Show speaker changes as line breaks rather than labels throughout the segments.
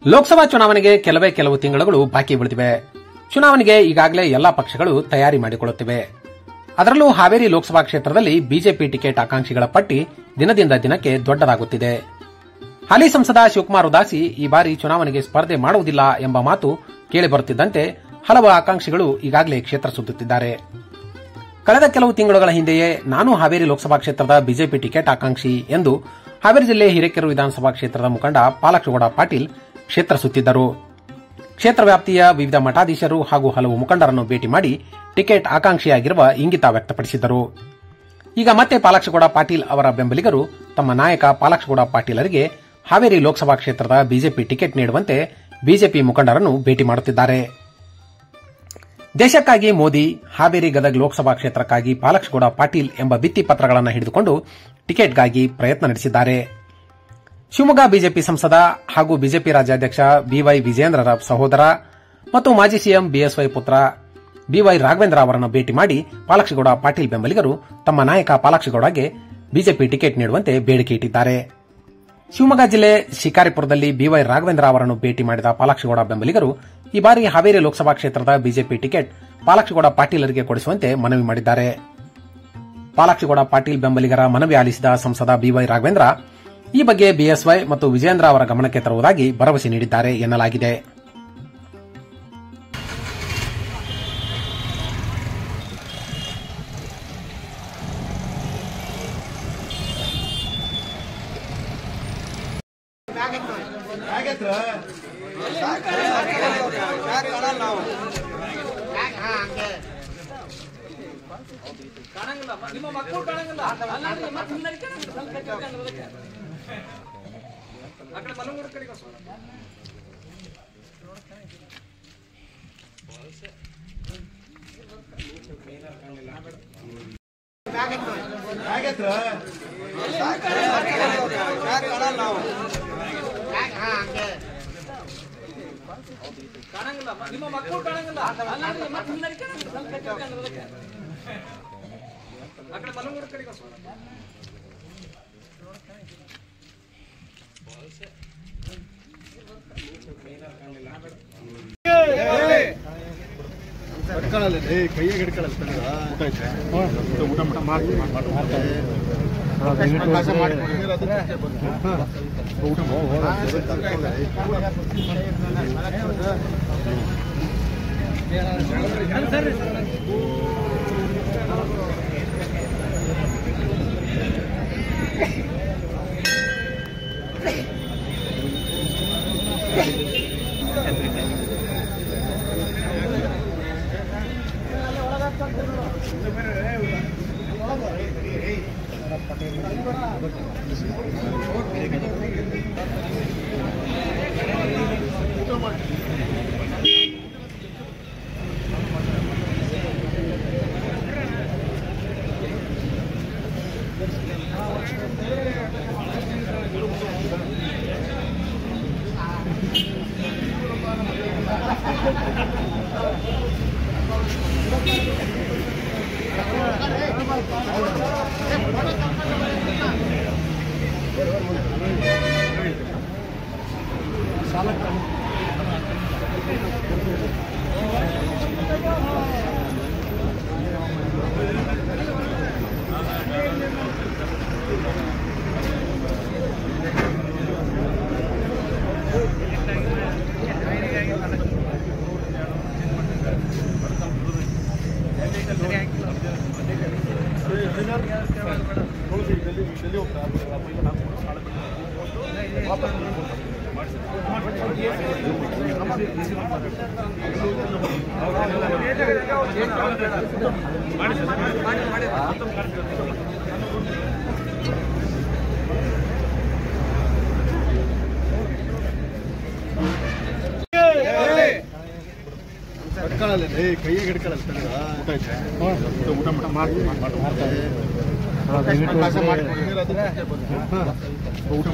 ಲೋಕಸಭಾ ಚುನಾವಣೆಗೆ ಕೆಲವೇ ಕೆಲವು ತಿಂಗಳುಗಳು ಬಾಕಿ ಉಳಿದಿವೆ ಚುನಾವಣೆಗೆ ಈಗಾಗಲೇ ಎಲ್ಲಾ ಪಕ್ಷಗಳು ತಯಾರಿ ಮಾಡಿಕೊಳ್ಳುತ್ತಿವೆ ಅದರಲ್ಲೂ ಹಾವೇರಿ ಲೋಕಸಭಾ ಕ್ಷೇತ್ರದಲ್ಲಿ ಬಿಜೆಪಿ ಟಿಕೆಟ್ ಆಕಾಂಕ್ಷಿಗಳ ಪಟ್ಟಿ ದಿನದಿಂದ ದಿನಕ್ಕೆ ದೊಡ್ಡದಾಗುತ್ತಿದೆ ಹಾಲಿ ಸಂಸದ ಶಿವಕುಮಾರ್ ಉದಾಸಿ ಈ ಬಾರಿ ಚುನಾವಣೆಗೆ ಸ್ಪರ್ಧೆ ಮಾಡುವುದಿಲ್ಲ ಎಂಬ ಮಾತು ಕೇಳಿಬರುತ್ತಿದ್ದಂತೆ ಹಲವು ಆಕಾಂಕ್ಷಿಗಳು ಈಗಾಗಲೇ ಕ್ಷೇತ್ರ ಸುತ್ತುತ್ತಿದ್ದಾರೆ ಕಳೆದ ಕೆಲವು ತಿಂಗಳುಗಳ ಹಿಂದೆಯೇ ನಾನು ಹಾವೇರಿ ಲೋಕಸಭಾ ಕ್ಷೇತ್ರದ ಬಿಜೆಪಿ ಟಿಕೆಟ್ ಆಕಾಂಕ್ಷಿ ಎಂದು ಹಾವೇರಿ ಜಿಲ್ಲೆ ಹಿರೇಕೆರೂರು ವಿಧಾನಸಭಾ ಕ್ಷೇತ್ರದ ಮುಖಂಡ ಪಾಲಕ್ಷಗೌಡ ಪಾಟೀಲ್ ಕ್ಷೇತ್ರ ಸುತ್ತಿದ್ದರು ಕ್ಷೇತ್ರ ವ್ಯಾಪ್ತಿಯ ವಿವಿಧ ಮಠಾಧೀಶರು ಹಾಗೂ ಹಲವು ಮುಖಂಡರನ್ನು ಭೇಟಿ ಮಾಡಿ ಟಿಕೆಟ್ ಆಕಾಂಕ್ಷಿಯಾಗಿರುವ ಇಂಗಿತ ವ್ಯಕ್ತಪಡಿಸಿದ್ದರು ಈಗ ಮತ್ತೆ ಪಾಲಾಕ್ಷಗೌಡ ಪಾಟೀಲ್ ಅವರ ಬೆಂಬಲಿಗರು ತಮ್ಮ ನಾಯಕ ಪಾಲಾಕ್ಷಗೌಡ ಪಾಟೀಲರಿಗೆ ಹಾವೇರಿ ಲೋಕಸಭಾ ಕ್ಷೇತ್ರದ ಬಿಜೆಪಿ ಟಿಕೆಟ್ ನೀಡುವಂತೆ ಬಿಜೆಪಿ ಮುಖಂಡರನ್ನು ಭೇಟಿ ಮಾಡುತ್ತಿದ್ದಾರೆ ದೇಶಕ್ಕಾಗಿ ಮೋದಿ ಹಾವೇರಿ ಗದಗ ಲೋಕಸಭಾ ಕ್ಷೇತ್ರಕ್ಕಾಗಿ ಪಾಲಕ್ಷಗೌಡ ಪಾಟೀಲ್ ಎಂಬ ಭಿತ್ತಿ ಪತ್ರಗಳನ್ನು ಹಿಡಿದುಕೊಂಡು ಟಿಕೆಟ್ಗಾಗಿ ಪ್ರಯತ್ನ ನಡೆಸಿದ್ದಾರೆ ಶಿವಮೊಗ್ಗ ಬಿಜೆಪಿ ಸಂಸದ ಹಾಗೂ ಬಿಜೆಪಿ ರಾಜ್ಯಾಧ್ಯಕ್ಷ ಬಿವೈ ವಿಜೇಂದ್ರರ ಸಹೋದರ ಮತ್ತು ಮಾಜಿ ಸಿಎಂ ಬಿಎಸ್ವೈ ಪುತ್ರ ಬಿವೈ ರಾಘವೇಂದ್ರ ಅವರನ್ನು ಭೇಟಿ ಮಾಡಿ ಪಾಲಾಕ್ಷಿಗೌಡ ಪಾಟೀಲ್ ಬೆಂಬಲಿಗರು ತಮ್ಮ ನಾಯಕ ಪಾಲಾಕ್ಷಿಗೌಡಗೆ ಬಿಜೆಪಿ ಟಿಕೆಟ್ ನೀಡುವಂತೆ ಬೇಡಿಕೆ ಇಟ್ಟಿದ್ದಾರೆ ಶಿವಮೊಗ್ಗ ಜಿಲ್ಲೆ ಶಿಕಾರಿಪುರದಲ್ಲಿ ಬಿವೈ ರಾಘವೇಂದ್ರ ಅವರನ್ನು ಭೇಟಿ ಮಾಡಿದ ಪಾಲಾಕ್ಷಿಗೌಡ ಬೆಂಬಲಿಗರು ಈ ಬಾರಿ ಹಾವೇರಿ ಲೋಕಸಭಾ ಕ್ಷೇತ್ರದ ಬಿಜೆಪಿ ಟಿಕೆಟ್ ಪಾಲಾಕ್ಷಿಗೌಡ ಪಾಟೀಲರಿಗೆ ಕೊಡಿಸುವಂತೆ ಮನವಿ ಮಾಡಿದ್ದಾರೆ ಪಾಲಾಕ್ಷಿಗೌಡ ಪಾಟೀಲ್ ಬೆಂಬಲಿಗರ ಮನವಿ ಆಲಿಸಿದ ಸಂಸದ ಬಿವೈ ರಾಘವೇಂದ್ರ ಈ ಬಗ್ಗೆ ಬಿಎಸ್ವೈ ಮತ್ತು ವಿಜೇಂದ್ರ ಅವರ ಗಮನಕ್ಕೆ ತರುವುದಾಗಿ ಭರವಸೆ ನೀಡಿದ್ದಾರೆ ಎನ್ನಲಾಗಿದೆ
ಹಿಡ್ಕೊಳ್ಳಲ್ಲ ಏ ಕೈಯಾಗ ಹಿಡ್ಕೊಳ್ಳಲ್ಲ ಊಟ ಊಟ ಊಟ ಮಾಡಿ ಹಿಡ್ಕೊಳ್ಳಲ್ಲ ಏ ಕೈಯಾಗ ಹಿಡ್ಕೊಳ್ಳಲ್ಲ ಊಟ ಊಟ ಊಟ ಮಾಡಿ ಊಟ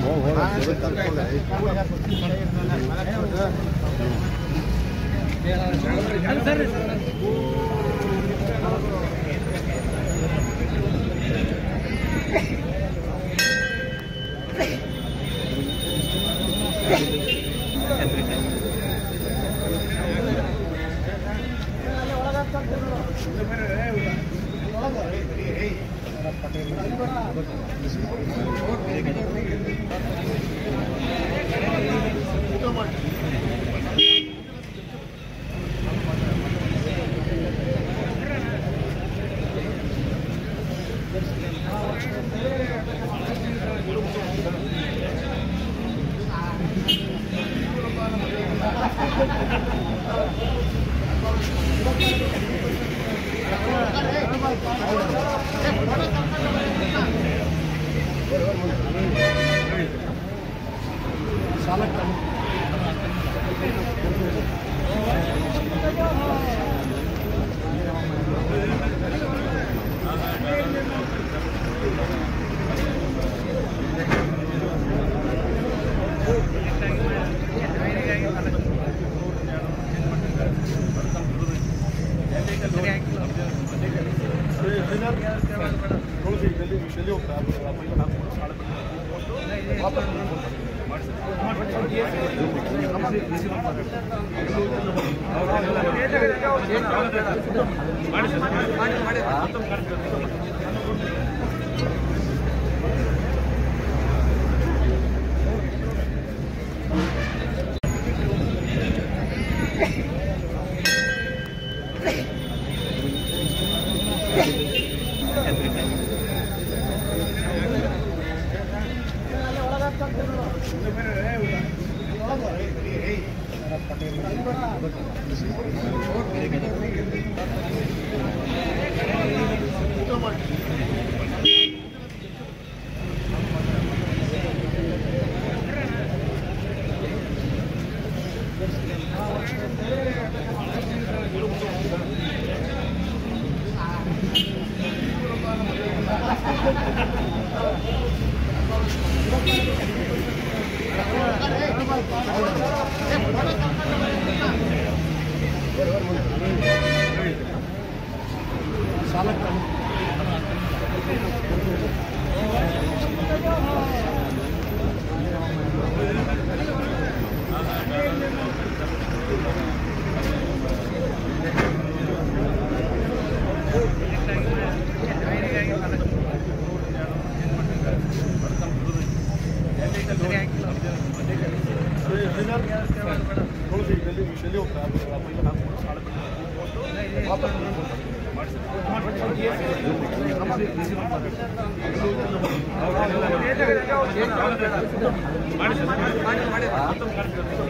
ತುಳಸಿ ಜಲ್ದಿ ಜಲ್ದಿ ಹೋಗ್ತಾ ವಾಪಸ್ ತುಳಸಿ ಜಲ್ದಿ ಜಲ್ದಿ ಹೋಗ್ತಾ ವಾಪಸ್
ಮಾಡಿ